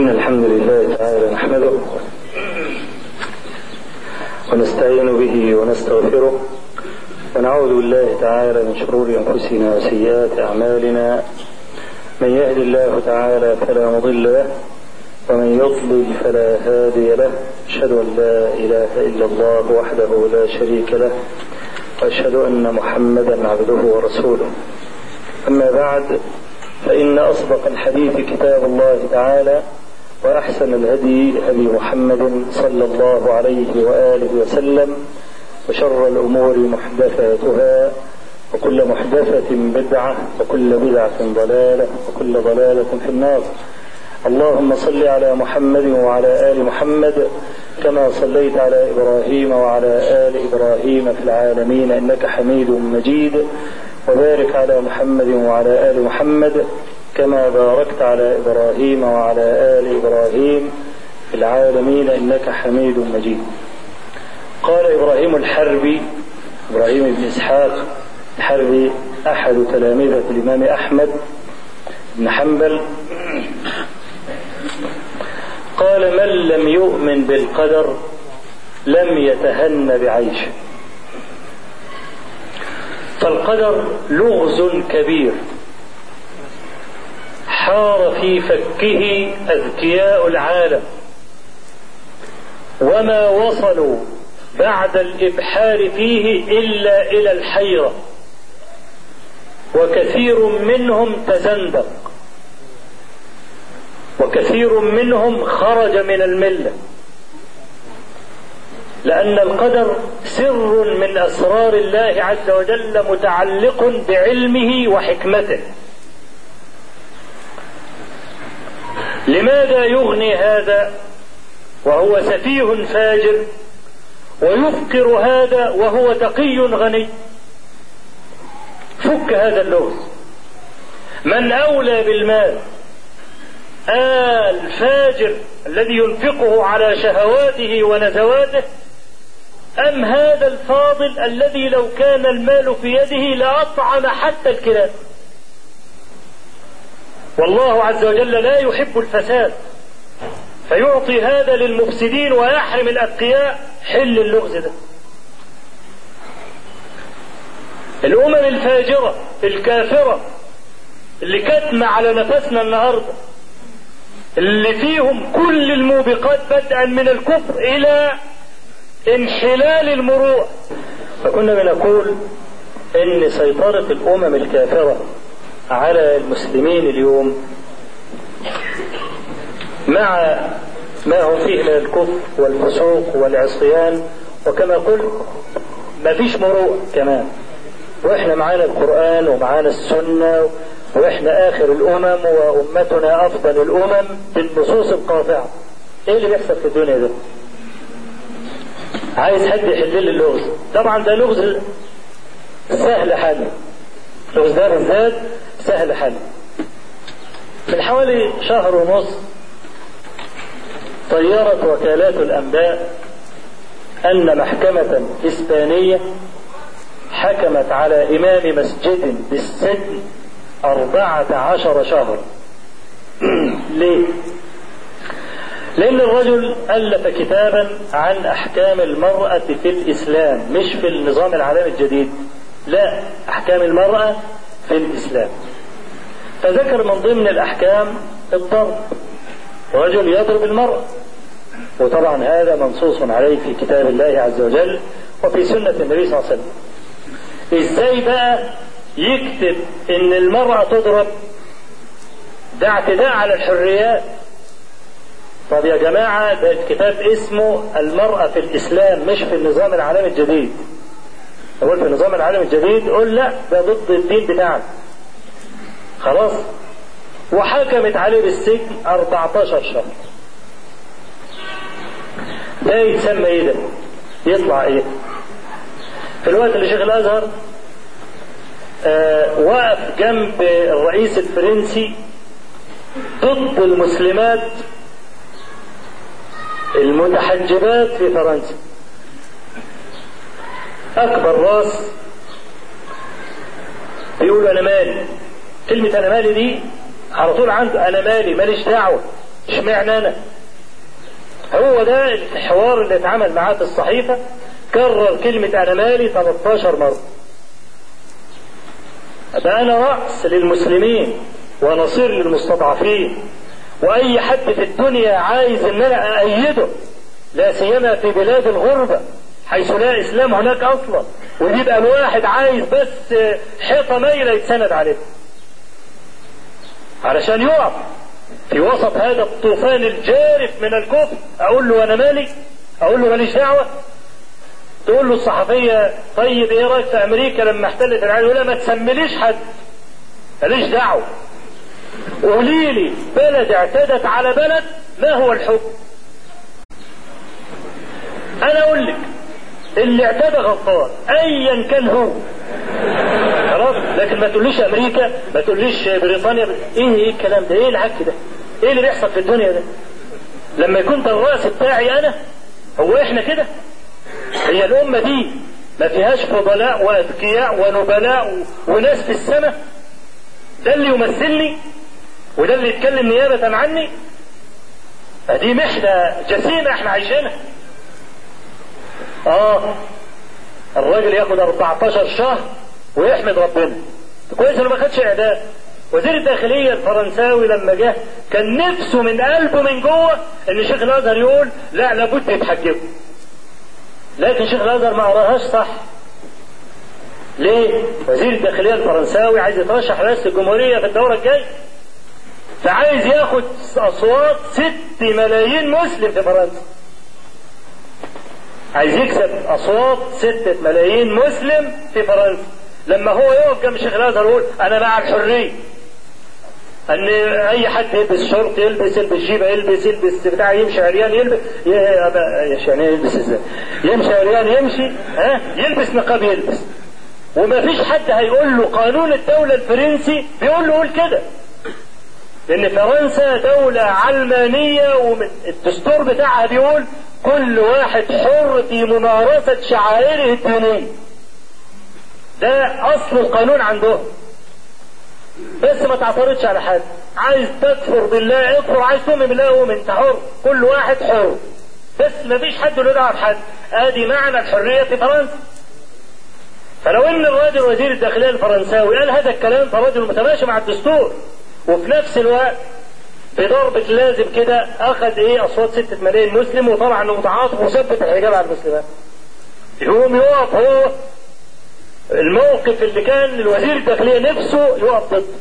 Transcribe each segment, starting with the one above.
إن الحمد لله تعالى نحمده ونستعين به ونستغفره ونعوذ بالله تعالى من شرور أنفسنا وسيئات أعمالنا من يهد الله تعالى فلا مضل له ومن يضلل فلا هادي له أشهد أن لا إله إلا الله وحده لا شريك له وأشهد أن محمدا عبده ورسوله أما بعد فإن أصدق الحديث كتاب الله تعالى وأحسن الهدي هدي محمد صلى الله عليه وآله وسلم وشر الأمور محدثاتها وكل محدثة بدعة وكل بدعة ضلالة وكل ضلالة في النار اللهم صل على محمد وعلى آل محمد كما صليت على إبراهيم وعلى آل إبراهيم في العالمين إنك حميد مجيد وبارك على محمد وعلى آل محمد كما باركت على إبراهيم وعلى آل إبراهيم في العالمين إنك حميد مجيد قال إبراهيم الحربي إبراهيم بن إسحاق الحربي أحد تلامذة الإمام أحمد بن حنبل قال من لم يؤمن بالقدر لم يتهن بعيشه فالقدر لغز كبير حار في فكه اذكياء العالم وما وصلوا بعد الابحار فيه الا الى الحيره وكثير منهم تزندق وكثير منهم خرج من المله لأن القدر سر من أسرار الله عز وجل متعلق بعلمه وحكمته. لماذا يغني هذا وهو سفيه فاجر ويفقر هذا وهو تقي غني؟ فك هذا اللغز. من أولى بالمال؟ آه الفاجر الذي ينفقه على شهواته ونزواته أم هذا الفاضل الذي لو كان المال في يده لأطعم حتى الكلاب والله عز وجل لا يحب الفساد فيعطي هذا للمفسدين ويحرم الأتقياء حل اللغز ده الأمم الفاجرة الكافرة اللي كتم على نفسنا النهارده اللي فيهم كل الموبقات بدءا من الكفر إلى انحلال المروءة فكنا بنقول ان سيطرة الامم الكافرة على المسلمين اليوم مع ما هم فيه من الكفر والفسوق والعصيان وكما قلت ما فيش مروءة كمان واحنا معانا القرآن ومعانا السنة واحنا اخر الامم وامتنا افضل الامم بالنصوص القاطعة ايه اللي بيحصل في الدنيا ده عايز حد يحل لي اللغز طبعا ده لغز سهل حل اللغز ده بالذات سهل حل من حوالي شهر ونص طيرت وكالات الأنباء أن محكمة إسبانية حكمت على إمام مسجد بالسجن أربعة عشر شهر ليه؟ لأن الرجل ألف كتابا عن أحكام المرأة في الإسلام مش في النظام العالمي الجديد لا أحكام المرأة في الإسلام فذكر من ضمن الأحكام الضرب رجل يضرب المرأة وطبعا هذا منصوص عليه في كتاب الله عز وجل وفي سنة النبي صلى الله عليه وسلم ازاي بقى يكتب ان المرأة تضرب ده اعتداء على الحريات طب يا جماعة ده الكتاب اسمه المرأة في الإسلام مش في النظام العالمي الجديد. أقول في النظام العالمي الجديد قول لا ده ضد الدين بتاعنا. خلاص؟ وحكمت عليه بالسجن 14 شهر. ده يتسمى ايه ده؟ يطلع ايه؟ في الوقت اللي شيخ الازهر آه وقف جنب الرئيس الفرنسي ضد المسلمات المتحجبات في فرنسا أكبر راس بيقول أنا مالي كلمة أنا مالي دي على طول عنده أنا مالي ماليش دعوة اشمعنى انا هو ده الحوار اللي اتعمل معاه في الصحيفة كرر كلمة انا مالي 13 مرة ده انا رأس للمسلمين ونصير للمستضعفين واي حد في الدنيا عايز ان انا اأيده لا سيما في بلاد الغربة حيث لا اسلام هناك اصلا ويبقى الواحد عايز بس حيطة مايلة يتسند عليها علشان يقف في وسط هذا الطوفان الجارف من الكفر اقول له انا مالي اقول له ماليش دعوه تقول له الصحفيه طيب ايه رايك في امريكا لما احتلت العالم يقول ما تسمليش حد ماليش دعوه قولي لي بلد اعتدت على بلد ما هو الحكم انا اقول لك اللي اعتدى غلطان ايا كان هو خلاص لكن ما تقوليش امريكا ما تقوليش بريطانيا ايه ايه الكلام ده ايه العك ده ايه اللي بيحصل في الدنيا ده لما يكون ده الراس بتاعي انا هو احنا كده هي الامه دي ما فيهاش فضلاء واذكياء ونبلاء وناس في السماء ده اللي يمثلني وده اللي يتكلم نيابة عني دي محنة جسيمة احنا عايشينها اه الراجل ياخد 14 شهر ويحمد ربنا كويس انه ما خدش اعدام وزير الداخلية الفرنساوي لما جه كان نفسه من قلبه من جوه ان شيخ الازهر يقول لا لابد يتحجبوا لكن شيخ الازهر ما قراهاش صح ليه؟ وزير الداخلية الفرنساوي عايز يترشح رئاسة الجمهورية في الدورة الجاية فعايز ياخد اصوات ست ملايين مسلم في فرنسا عايز يكسب اصوات ستة ملايين مسلم في فرنسا لما هو يقف جنب شيخ الازهر يقول انا مع الحريه ان اي حد يلبس شورت يلبس يلبس جيبه يلبس يلبس بتاع يمشي عريان يلبس يعني يلبس ازاي يمشي عريان يمشي ها يلبس نقاب يلبس وما فيش حد هيقول له قانون الدولة الفرنسي بيقول له قول كده لأن فرنسا دولة علمانية ومن الدستور بتاعها بيقول كل واحد حر في ممارسة شعائره الدينية ده أصل القانون عندهم بس ما تعترضش على حد عايز تكفر بالله اكفر عايز تؤمن بالله اؤمن انت حر كل واحد حر بس ما فيش حد له دعوه بحد ادي معنى الحريه في فرنسا فلو ان الراجل وزير الداخليه الفرنساوي قال هذا الكلام فالراجل متماشي مع الدستور وفي نفس الوقت بضربة لازم كده اخذ ايه اصوات ستة ملايين مسلم وطلع انه متعاطف وثبت الحجاب على المسلمات يقوم يقف هو الموقف اللي كان للوزير الداخلية نفسه يقف ضده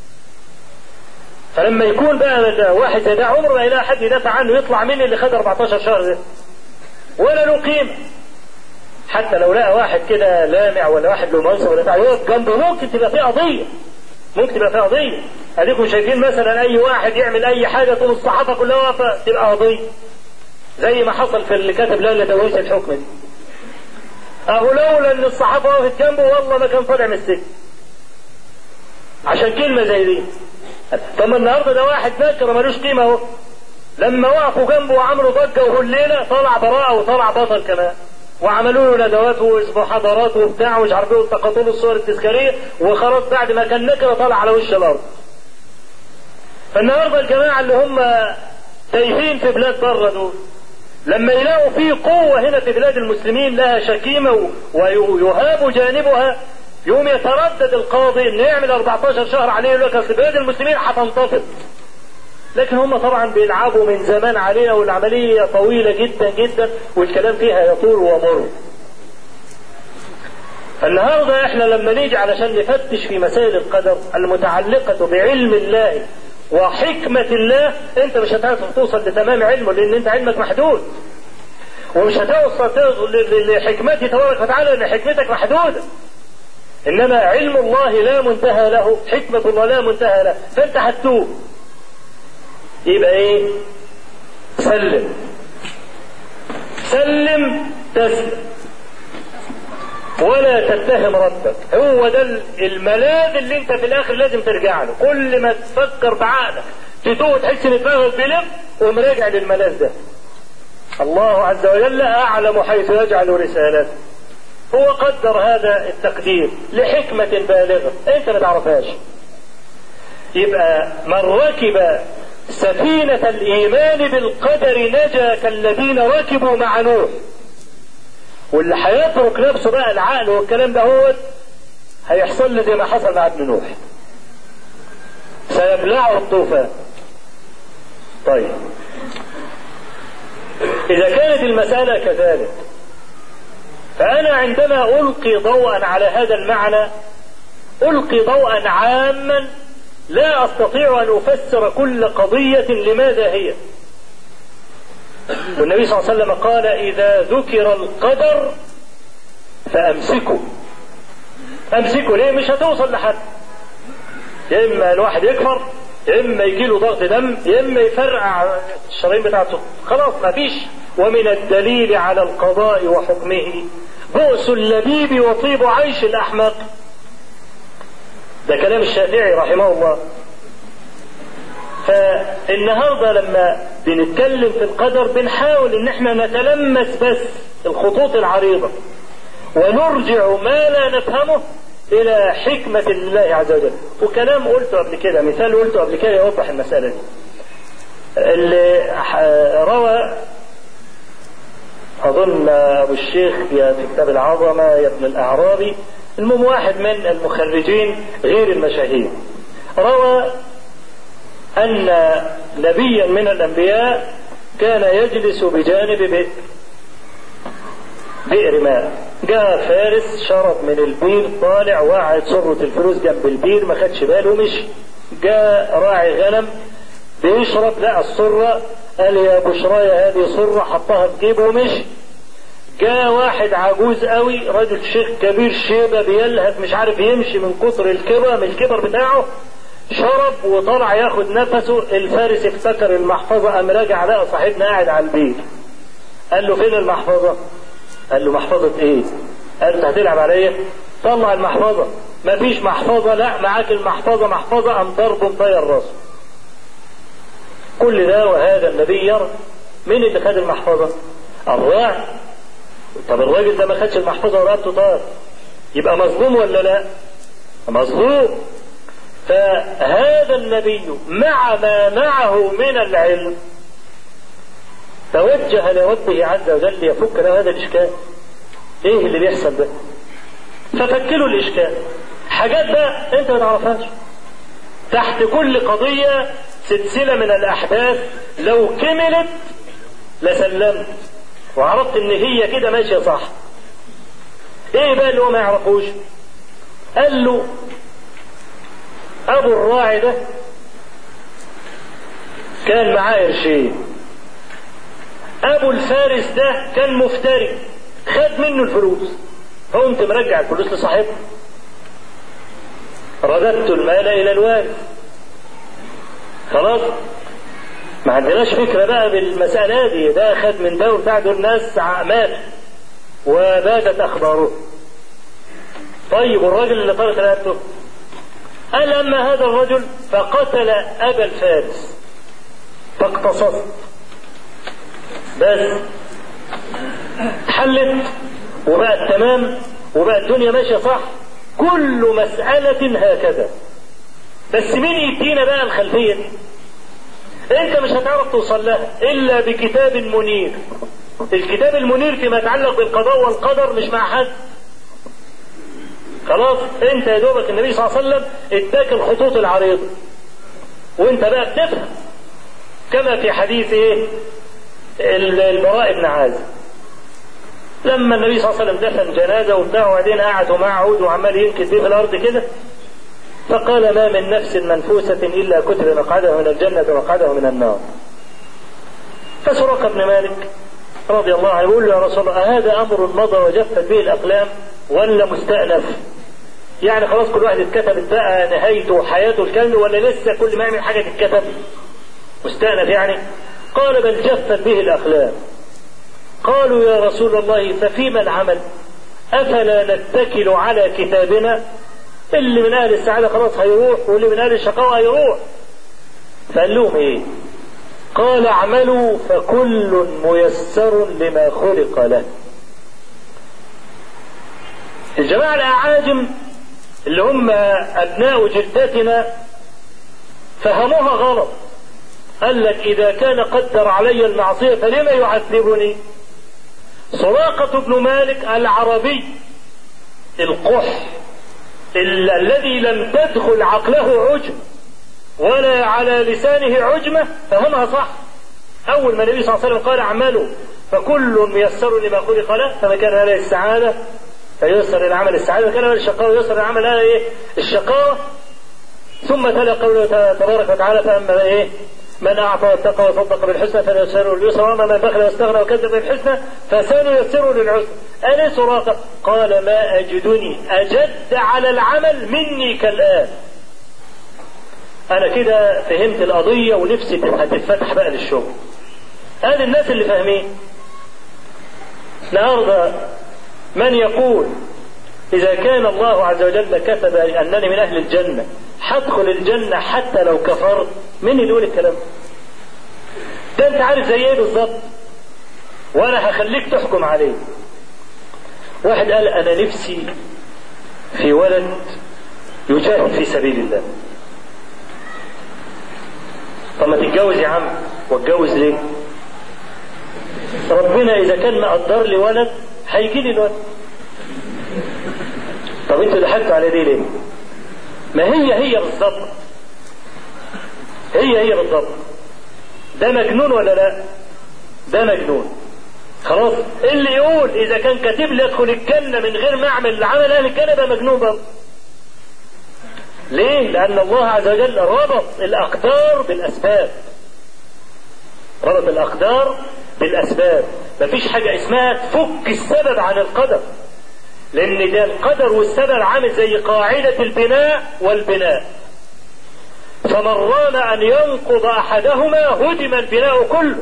فلما يكون بقى واحد زي ده عمره ما يلاقي حد يدافع عنه يطلع مين اللي خد 14 شهر ده ولا له قيمة حتى لو لقى واحد كده لامع ولا واحد له منصب ولا بتاع يقف جنبه ممكن تبقى فيه قضية ممكن تبقى فيها قضية اديكم شايفين مثلا اي واحد يعمل اي حاجة تقوم الصحافة كلها واقفة تبقى قضية زي ما حصل في اللي كتب لا لتويش الحكم دي اهو لولا ان الصحافة وقفت جنبه والله ما كان طالع من السجن عشان كلمة زي دي طب النهارده ده واحد فاكر ملوش قيمة اهو لما وقفوا جنبه وعملوا ضجة وهليلة طلع براءة وطلع بطل كمان وعملوا له ندوات ومحاضرات وبتاع ومش عارف ايه والتقاطوا له الصور التذكاريه وخلاص بعد ما كان نكره طلع على وش الارض. فالنهارده الجماعه اللي هم تايهين في بلاد بره دول لما يلاقوا في قوه هنا في بلاد المسلمين لها شكيمه ويهاب جانبها يوم يتردد القاضي انه يعمل 14 شهر عليه يقول لك اصل بلاد المسلمين هتنتفض. لكن هم طبعا بيلعبوا من زمان علينا والعملية طويلة جدا جدا والكلام فيها يطول ومر النهاردة احنا لما نيجي علشان نفتش في مسائل القدر المتعلقة بعلم الله وحكمة الله انت مش هتعرف توصل لتمام علمه لان انت علمك محدود ومش هتوصل لحكمته تبارك وتعالى لان حكمتك محدودة انما علم الله لا منتهى له حكمة الله لا منتهى له فانت هتتوب يبقى ايه سلم سلم تسلم ولا تتهم ربك هو ده الملاذ اللي انت في الاخر لازم ترجع له كل ما تفكر بعقلك تتوه تحس ان دماغك بيلف قوم راجع للملاذ ده الله عز وجل اعلم حيث يجعل رسالته هو قدر هذا التقدير لحكمة بالغة انت ما تعرفهاش يبقى من ركب سفينة الإيمان بالقدر نجا كالذين ركبوا مع نوح واللي هيترك نفسه بقى العقل والكلام ده هو هيحصل له زي ما حصل مع ابن نوح سيبلعه الطوفان طيب إذا كانت المسألة كذلك فأنا عندما ألقي ضوءا على هذا المعنى ألقي ضوءا عاما لا أستطيع أن أفسر كل قضية لماذا هي والنبي صلى الله عليه وسلم قال إذا ذكر القدر فأمسكوا أمسكوا ليه مش هتوصل لحد يا إما الواحد يكفر يا إما يجيله ضغط دم يا إما يفرقع الشرايين بتاعته خلاص ما فيش ومن الدليل على القضاء وحكمه بؤس اللبيب وطيب عيش الأحمق ده كلام الشافعي رحمه الله فالنهارده لما بنتكلم في القدر بنحاول ان احنا نتلمس بس الخطوط العريضه ونرجع ما لا نفهمه الى حكمه الله عز وجل وكلام قلته قبل كده مثال قلته قبل كده يوضح المساله دي اللي روى اظن ابو الشيخ في كتاب العظمه يا ابن الاعرابي المهم واحد من المخرجين غير المشاهير روى أن نبيا من الأنبياء كان يجلس بجانب بئر بئر ماء جاء فارس شرب من البير طالع وقعد سرة الفلوس جنب البير ما خدش باله ومشي جاء راعي غنم بيشرب لقى السرة قال يا بشرايا هذه سرة حطها في جيبه ومشي جاء واحد عجوز قوي رجل شيخ كبير شيبه بيلهث مش عارف يمشي من كتر الكبر من الكبر بتاعه شرب وطلع ياخد نفسه الفارس افتكر المحفظه قام راجع لقى صاحبنا قاعد على البيت قال له فين المحفظه؟ قال له محفظه ايه؟ قال له هتلعب عليا؟ طلع المحفظه مفيش محفظه لا معاك المحفظه محفظه قام ضربه مطير راسه كل ده وهذا النبي يرى مين اللي خد المحفظه؟ الراعي طب الراجل ده ما خدش المحفظه ورقبته طار يبقى مظلوم ولا لا؟ مظلوم فهذا النبي مع ما معه من العلم توجه لربه عز وجل ليفك له هذا الاشكال ايه اللي بيحصل ده ففك له الاشكال حاجات بقى انت ما تعرفهاش تحت كل قضيه سلسله من الاحداث لو كملت لسلمت وعرفت ان هي كده ماشيه صح ايه بقى اللي هو ما يعرفوش قال له ابو الراعي ده كان معاه قرشين ابو الفارس ده كان مفتري خد منه الفلوس قمت مرجع الفلوس لصاحبه رددت المال الى الوارث خلاص ما عندناش فكرة بقى بالمسألة دي ده خد من ده وبتاع دول ناس مات وباتت أخباره طيب الراجل اللي طارت رقبته قال أما هذا الرجل فقتل أبا الفارس فاقتصصت بس حلت وبقت تمام وبقى الدنيا ماشية صح كل مسألة هكذا بس مين يدينا بقى الخلفية دي انت مش هتعرف توصل لها الا بكتاب منير الكتاب المنير فيما يتعلق بالقضاء والقدر مش مع حد خلاص انت يا دوبك النبي صلى الله عليه وسلم اداك الخطوط العريضه وانت بقى بتفهم كما في حديث ايه البراء بن عازب لما النبي صلى الله عليه وسلم دفن جنازه وبتاع وبعدين قعد ومعه عود وعمال ينكد بيه في الارض كده فقال ما من نفس منفوسة إلا كتب مقعده من الجنة ومقعده من النار فسرق بن مالك رضي الله عنه يقول له يا رسول الله هذا أمر مضى وجفت به الأقلام ولا مستأنف يعني خلاص كل واحد اتكتبت بقى نهايته وحياته الكلام ولا لسه كل ما يعمل حاجة تتكتب مستأنف يعني قال بل جفت به الأقلام قالوا يا رسول الله ففيما العمل أفلا نتكل على كتابنا اللي من اهل السعاده خلاص هيروح واللي من اهل الشقاوه هيروح فقال لهم ايه قال اعملوا فكل ميسر لما خلق له الجماعه الاعاجم اللي هم ابناء جدتنا فهموها غلط قال لك إذا كان قدر علي المعصية فلما يعذبني سراقة بن مالك العربي القح ال- الذي لم تدخل عقله عجم ولا على لسانه عجمة فهمها صح أول ما النبي صلى الله عليه وسلم قال اعملوا فكل ميسر لما خلق له فما كان هذا السعادة فييسر العمل السعادة وكان هذا الشقاوة ييسر العمل هذا إيه الشقاوة ثم تلا قوله تبارك وتعالى فأما إيه من أعطى واتقى وصدق بالحسنى فنيسره لليسرى وأما من بخل واستغنى وكذب بالحسنى فسنيسره للعسرى أنا سراقة قال ما أجدني أجد على العمل مني كالآن أنا كده فهمت القضية ونفسي هتتفتح بقى للشغل هذه الناس اللي فاهمين النهارده من يقول إذا كان الله عز وجل كتب أنني من أهل الجنة هدخل الجنة حتى لو كفرت مين اللي يقول الكلام ده أنت عارف زي إيه بالظبط وأنا هخليك تحكم عليه واحد قال أنا نفسي في ولد يجاهد في سبيل الله طب ما تتجوز يا عم واتجوز ليه ربنا اذا كان مقدر لي ولد هيجي لي الولد طب انتوا ضحكتوا على دي ليه ما هي هي بالظبط هي هي بالظبط ده مجنون ولا لا ده مجنون خلاص اللي يقول اذا كان كاتب لي ادخل الجنه من غير ما اعمل العمل اهل الجنه ده مجنون برضه ليه؟ لأن الله عز وجل ربط الأقدار بالأسباب. ربط الأقدار بالأسباب، مفيش حاجة اسمها تفك السبب عن القدر. لأن ده القدر والسبب عامل زي قاعدة البناء والبناء. فمن رام أن ينقض أحدهما هدم البناء كله.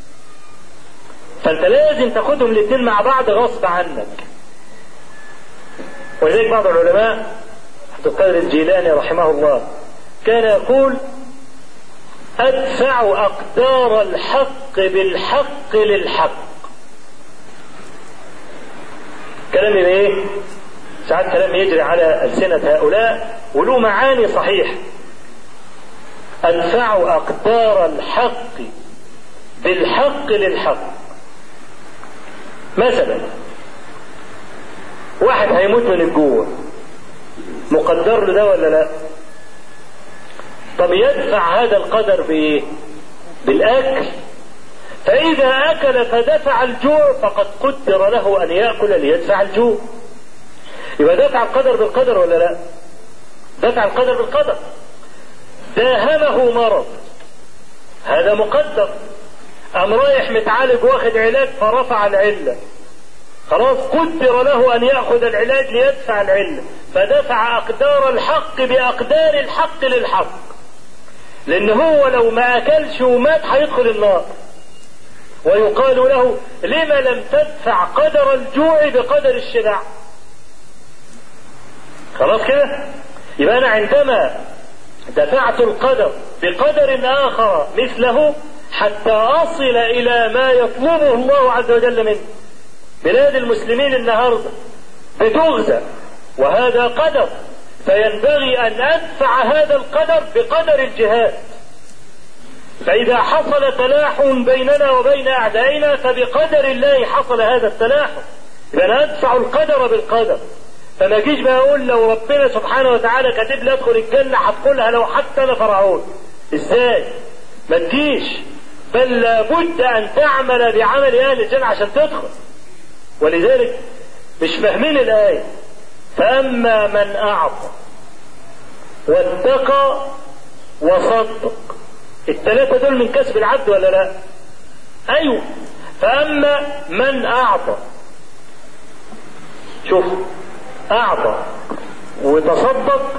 فأنت لازم تاخدهم الاثنين مع بعض غصب عنك. ولذلك بعض العلماء عبد القادر الجيلاني رحمه الله كان يقول ادفع اقدار الحق بالحق للحق كلام ايه ساعات كلام يجري على السنه هؤلاء وله معاني صحيح ادفع اقدار الحق بالحق للحق مثلا واحد هيموت من الجوع مقدر له ده ولا لا طب يدفع هذا القدر بايه بالاكل فاذا اكل فدفع الجوع فقد قدر له ان ياكل ليدفع الجوع يبقى دفع القدر بالقدر ولا لا دفع القدر بالقدر داهمه مرض هذا مقدر قام رايح متعالج واخد علاج فرفع العله خلاص قدر له ان ياخذ العلاج ليدفع العله فدفع اقدار الحق باقدار الحق للحق لان هو لو ما اكلش ومات هيدخل النار ويقال له لما لم تدفع قدر الجوع بقدر الشبع خلاص كده يبقى انا عندما دفعت القدر بقدر اخر مثله حتى اصل الى ما يطلبه الله عز وجل منه بلاد المسلمين النهارده بتغزى وهذا قدر فينبغي ان ادفع هذا القدر بقدر الجهاد فاذا حصل تلاحم بيننا وبين اعدائنا فبقدر الله حصل هذا التلاحم اذا انا ادفع القدر بالقدر فما اجيش بقى اقول لو ربنا سبحانه وتعالى كاتب لي ادخل الجنه هدخلها لو حتى انا فرعون ازاي ما تجيش بل لابد ان تعمل بعمل اهل الجنه عشان تدخل ولذلك مش فاهمين الآية فأما من أعطى واتقى وصدق الثلاثة دول من كسب العبد ولا لا؟ أيوه فأما من أعطى شوف أعطى وتصدق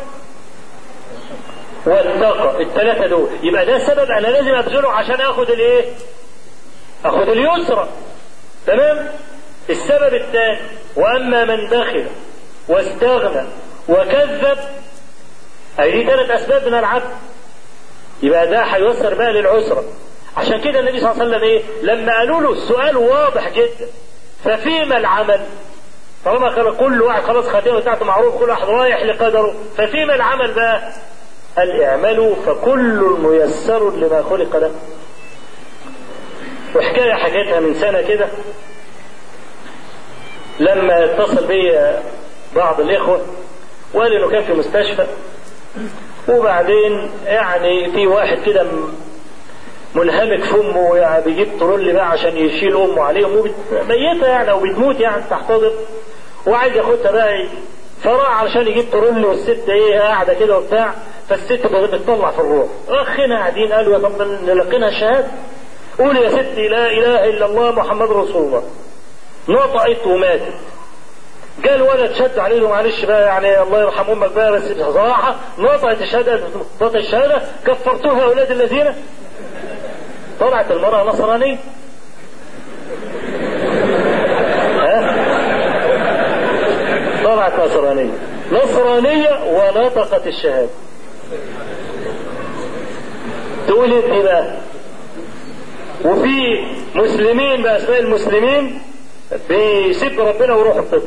واتقى الثلاثة دول يبقى ده سبب أنا لازم أبذله عشان آخد الإيه؟ آخد اليسرى تمام؟ السبب الثاني واما من بخل واستغنى وكذب اي دي ثلاث اسباب من العبد يبقى ده هيوصل بقى للعسرة عشان كده النبي صلى الله عليه وسلم ايه لما قالوا له السؤال واضح جدا ففيما العمل طالما كان كل واحد خلاص خاتمه بتاعته معروف كل واحد رايح لقدره ففيما العمل بقى قال اعملوا فكل ميسر لما خلق له وحكاية حكيتها من سنة كده لما اتصل بي بعض الإخوة وقال إنه كان في مستشفى وبعدين يعني في واحد كده منهمك في امه يعني بيجيب ترول بقى عشان يشيل امه عليهم ميته يعني او بتموت يعني تحتضر وعايز ياخدها بقى فراح علشان يجيب ترول والست ايه قاعده كده وبتاع فالست بتطلع في الروح اخنا قاعدين قالوا يا طب نلقينا الشهاده قول يا ستي لا اله الا الله محمد رسول الله نطقت وماتت قال ولد شد عليه معلش بقى يعني الله يرحم امك بقى بس بصراحه نطقت الشهاده نطقت الشهاده كفرتوها اولاد الذين طلعت المراه نصرانيه ها طلعت نصرانيه نصرانيه ونطقت الشهاده تقول ايه بقى وفي مسلمين باسماء المسلمين بيسب ربنا ويروح الطب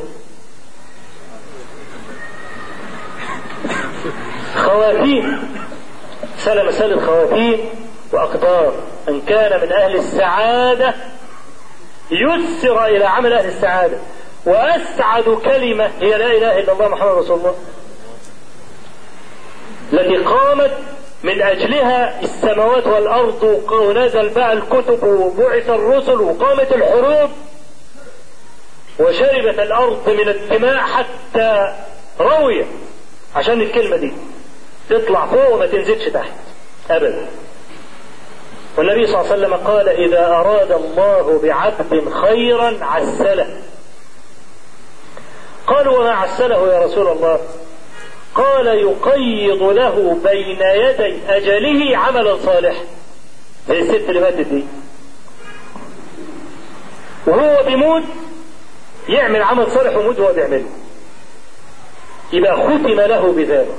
خواتيم سلم مسألة خواتيم وأقدار من كان من أهل السعادة يسر إلى عمل أهل السعادة وأسعد كلمة هي لا إله إلا الله محمد رسول الله التي قامت من أجلها السماوات والأرض ونزل بقى الكتب وبعث الرسل وقامت الحروب وشربت الأرض من الدماء حتى روية عشان الكلمة دي تطلع فوق وما تنزلش تحت أبدا والنبي صلى الله عليه وسلم قال إذا أراد الله بعبد خيرا عسله قالوا وما عسله يا رسول الله قال يقيض له بين يدي أجله عملا صالحا زي الست اللي ماتت دي وهو بيموت يعمل عمل صالح ويموت وهو بيعمله يبقى ختم له بذلك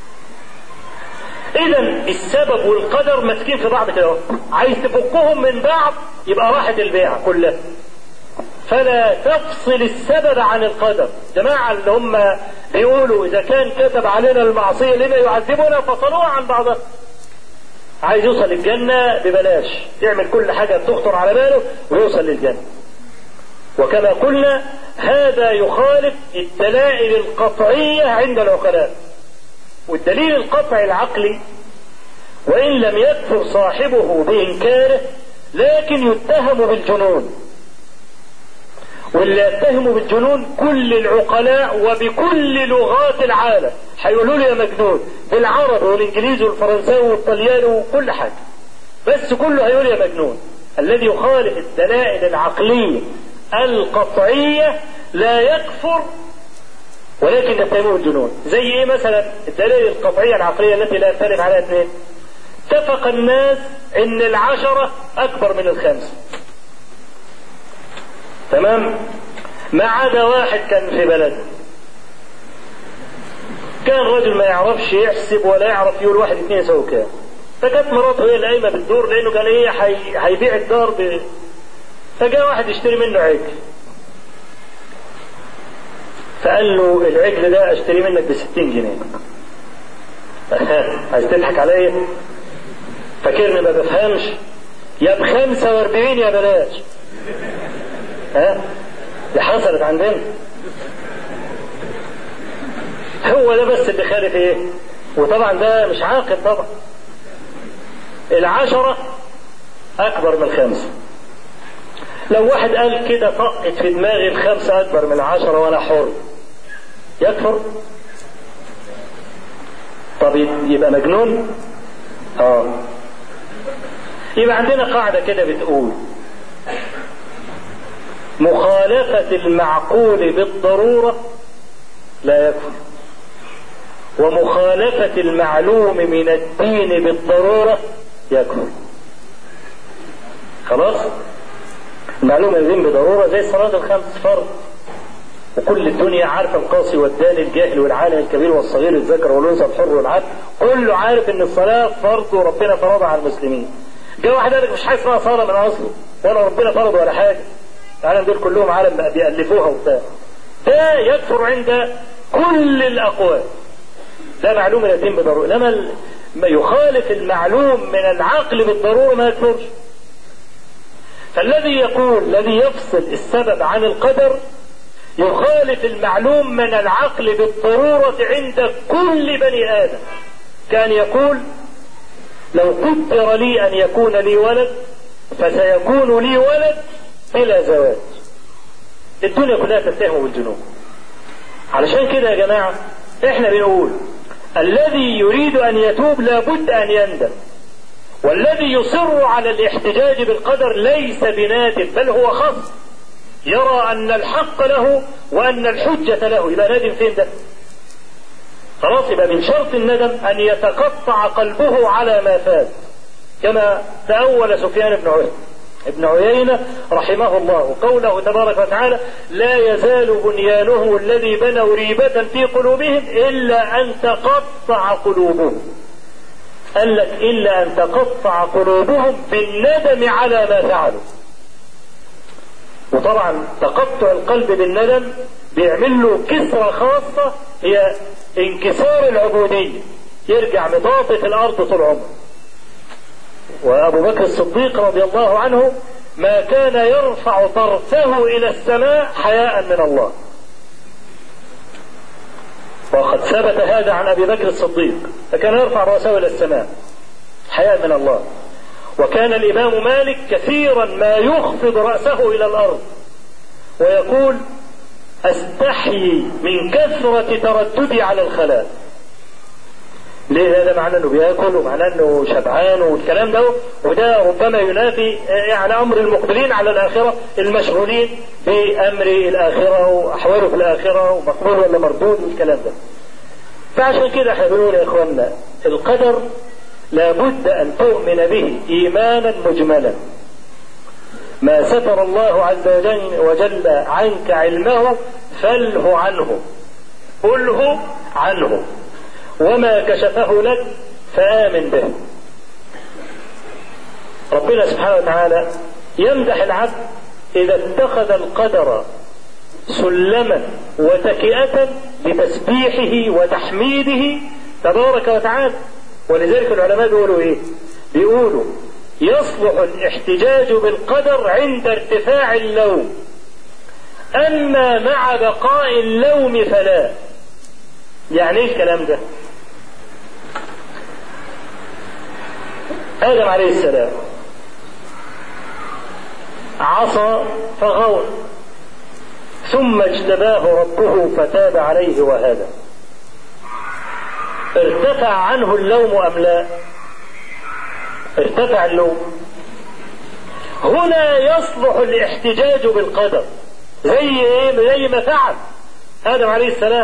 اذا السبب والقدر ماسكين في بعض كده عايز تفكهم من بعض يبقى راحت البيعه كلها فلا تفصل السبب عن القدر جماعة اللي هم بيقولوا إذا كان كتب علينا المعصية لما يعذبنا فصلوها عن بعضها عايز يوصل الجنة ببلاش يعمل كل حاجة تخطر على باله ويوصل للجنة وكما قلنا هذا يخالف الدلائل القطعية عند العقلاء والدليل القطعي العقلي وإن لم يكفر صاحبه بإنكاره لكن يتهم بالجنون واللي يتهموا بالجنون كل العقلاء وبكل لغات العالم هيقولوا له يا مجنون بالعربي والانجليزي والفرنساوي والطلياني وكل حاجه بس كله هيقول يا مجنون الذي يخالف الدلائل العقليه القطعيه لا يكفر ولكن يتهمه بالجنون زي ايه مثلا الدلائل القطعيه العقليه التي لا يختلف عليها اثنين اتفق الناس ان العشره اكبر من الخمسه تمام ما عدا واحد كان في بلد كان رجل ما يعرفش يحسب ولا يعرف يقول واحد اثنين يساوي كام فجت مراته هي القايمه بالدور لانه قال ايه هيبيع الدار ب... فجاء واحد يشتري منه عجل فقال له العجل ده اشتري منك ب 60 جنيه عايز تضحك عليا فاكرني ما بفهمش يا ب 45 يا بلاش ها دي حصلت عندنا هو ده بس اللي خالف ايه وطبعا ده مش عاقل طبعا العشرة أكبر من الخمسة لو واحد قال كده طقت في دماغي الخمسة أكبر من العشرة وأنا حر يكفر طب يبقى مجنون اه يبقى عندنا قاعدة كده بتقول مخالفة المعقول بالضرورة لا يكفر ومخالفة المعلوم من الدين بالضرورة يكفر خلاص المعلوم من الدين بضرورة زي الصلاة الخمس فرض وكل الدنيا عارفة القاصي والداني الجاهل والعالم الكبير والصغير الذكر والانثى الحر والعبد كله عارف ان الصلاة فرض وربنا فرضها على المسلمين جاء واحد قال لك مش حاجة اسمها صلاة من اصله ولا ربنا فرض ولا حاجة العالم دول كلهم عالم بيألفوها وبتاع ده يكفر عند كل الأقوال لا معلوم من الدين بالضروره انما ما يخالف المعلوم من العقل بالضروره ما يكفرش فالذي يقول الذي يفصل السبب عن القدر يخالف المعلوم من العقل بالضرورة عند كل بني آدم كان يقول لو قدر لي أن يكون لي ولد فسيكون لي ولد بلا زواج الدنيا كلها تتهم بالجنون علشان كده يا جماعة احنا بنقول الذي يريد أن يتوب لابد أن يندم والذي يصر على الاحتجاج بالقدر ليس بنادم بل هو خصم يرى أن الحق له وأن الحجة له يبقى نادم فين ده خلاص يبقى من شرط الندم أن يتقطع قلبه على ما فات كما تأول سفيان بن عيينة ابن عيينة رحمه الله قوله تبارك وتعالى لا يزال بنيانهم الذي بنوا ريبة في قلوبهم إلا أن تقطع قلوبهم قال لك إلا أن تقطع قلوبهم بالندم على ما فعلوا وطبعا تقطع القلب بالندم بيعمل له كسرة خاصة هي انكسار العبودية يرجع مطاطي في الأرض طول عمره وأبو بكر الصديق رضي الله عنه ما كان يرفع طرفه إلى السماء حياء من الله وقد ثبت هذا عن أبي بكر الصديق فكان يرفع رأسه إلى السماء حياء من الله وكان الإمام مالك كثيرا ما يخفض رأسه إلى الأرض ويقول أستحيي من كثرة ترددي على الخلاء ليه هذا معناه انه بياكل ومعناه انه شبعان والكلام ده وده ربما ينافي يعني امر المقبلين على الاخره المشغولين بامر الاخره واحواله في الاخره ومقبول ولا مردود والكلام ده. فعشان كده احنا بنقول يا اخواننا القدر لابد ان تؤمن به ايمانا مجملا. ما ستر الله عز وجل, وجل عنك علمه فله عنه. قله عنه. وما كشفه لك فآمن به ربنا سبحانه وتعالى يمدح العبد إذا اتخذ القدر سلما وتكئة لتسبيحه وتحميده تبارك وتعالى ولذلك العلماء بيقولوا ايه بيقولوا يصلح الاحتجاج بالقدر عند ارتفاع اللوم اما مع بقاء اللوم فلا يعني ايه الكلام ده آدم عليه السلام عصى فغوى ثم اجتباه ربه فتاب عليه وهدى ارتفع عنه اللوم أم لا ارتفع اللوم هنا يصلح الاحتجاج بالقدر زي ايه زي ما فعل آدم عليه السلام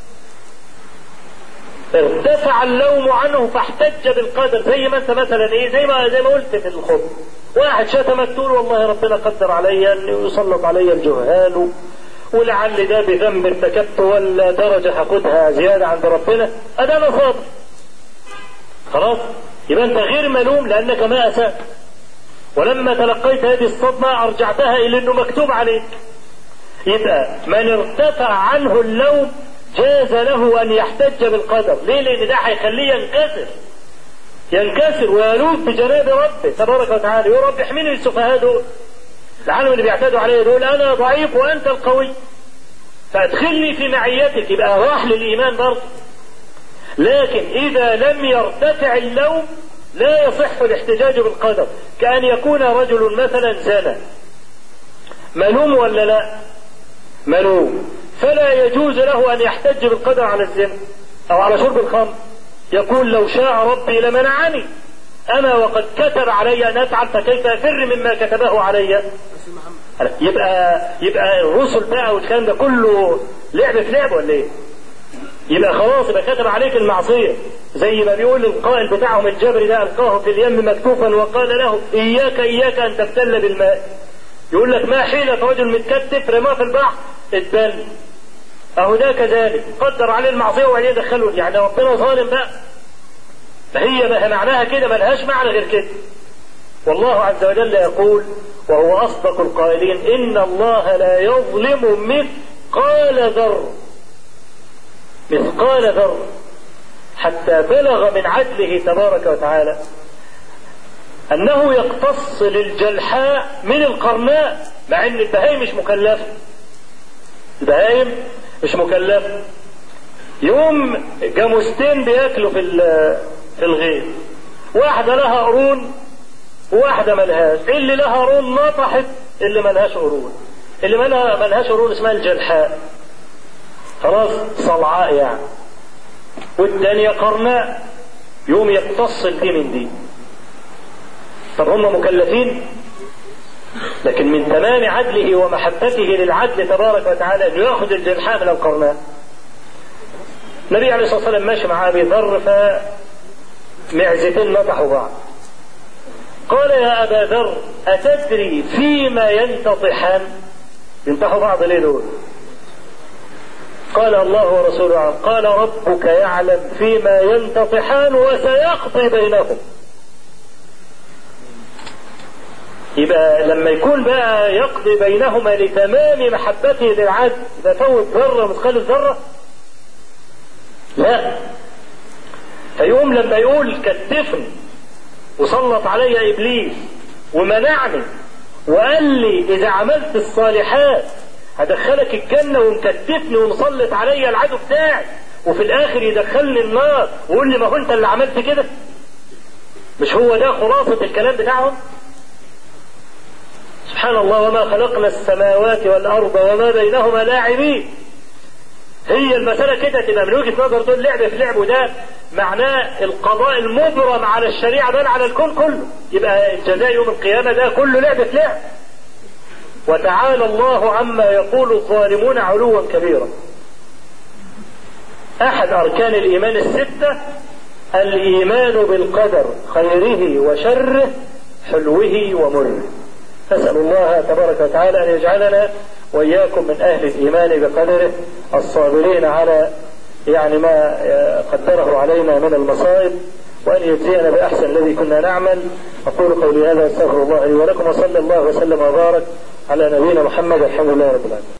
ارتفع اللوم عنه فاحتج بالقدر زي ما انت مثلا ايه زي ما زي ما قلت في الخطبه واحد شتمك تقول والله ربنا قدر علي ان يسلط علي الجهال ولعل ده بذنب ارتكبته ولا درجه هاخدها زياده عند ربنا ادي انا صادق خلاص يبقى انت غير ملوم لانك ما اسات ولما تلقيت هذه الصدمه ارجعتها الى انه مكتوب عليك يبقى من ارتفع عنه اللوم جاز له ان يحتج بالقدر ليه لان ده هيخليه ينكسر ينكسر ويلوذ بجناب ربه تبارك وتعالى يا رب احميني السفهاء دول العالم اللي بيعتادوا علي دول انا ضعيف وانت القوي فادخلني في معيتك يبقى راح للايمان برضه لكن اذا لم يرتفع اللوم لا يصح الاحتجاج بالقدر كأن يكون رجل مثلا زنى ملوم ولا لا ملوم فلا يجوز له أن يحتج بالقدر على الزنا أو على شرب الخمر يقول لو شاء ربي لمنعني أنا وقد كتب علي أن أفعل فكيف أفر مما كتبه علي يبقى يبقى الرسل بقى والكلام ده كله لعب في لعب ولا ايه؟ يبقى خلاص يبقى كتب عليك المعصيه زي ما بيقول القائل بتاعهم الجبري ده القاه في اليم مكتوفا وقال له اياك اياك ان تبتل بالماء يقول لك ما حيلة رجل متكتف رماه في البحر اتبل اهو ده كذلك قدر عليه المعصيه وبعدين يدخله يعني ربنا ظالم بقى فهي بقى معناها كده ملهاش معنى غير كده والله عز وجل يقول وهو اصدق القائلين ان الله لا يظلم مثقال ذره مثقال ذره حتى بلغ من عدله تبارك وتعالى أنه يقتص للجلحاء من القرناء مع أن البهايم مش مكلفة البهايم مش مكلفة يوم جاموستين بياكلوا في في الغيط واحدة لها قرون وواحدة ملهاش اللي لها قرون نطحت اللي ملهاش قرون اللي ملهاش قرون اسمها الجلحاء خلاص صلعاء يعني والثانية قرناء يوم يقتص دي من دي طب هم مكلفين لكن من تمام عدله ومحبته للعدل تبارك وتعالى انه ياخذ الجلحاء من القرناء النبي عليه الصلاه والسلام ماشي مع ابي ذر فمعزتين نطحوا بعض قال يا ابا ذر اتدري فيما ينتطحان ينتحوا بعض ليه دول قال الله ورسوله عنه قال ربك يعلم فيما ينتطحان وسيقضي بينهم يبقى لما يكون بقى يقضي بينهما لتمام محبته للعدل يبقى فوت ذره مثقال الذره لا فيقوم لما يقول كتفني وسلط علي ابليس ومنعني وقال لي اذا عملت الصالحات هدخلك الجنة ومكتفني ومسلط عليا العدو بتاعي وفي الآخر يدخلني النار ويقول لي ما هو أنت اللي عملت كده مش هو ده خلاصة الكلام بتاعهم سبحان الله وما خلقنا السماوات والأرض وما بينهما لاعبين هي المسألة كده تبقى من وجهة نظر دول لعب في لعب وده معناه القضاء المبرم على الشريعة بل على الكون كله يبقى الجزاء يوم القيامة ده كله لعب في لعب وتعالى الله عما يقول الظالمون علوا كبيرا احد اركان الايمان السته الايمان بالقدر خيره وشره حلوه ومره نسال الله تبارك وتعالى ان يجعلنا واياكم من اهل الايمان بقدره الصابرين على يعني ما قدره علينا من المصائب وأن يجزينا بأحسن الذي كنا نعمل أقول قولي هذا أستغفر الله لي ولكم وصلى الله وسلم وبارك على نبينا محمد الحمد لله رب العالمين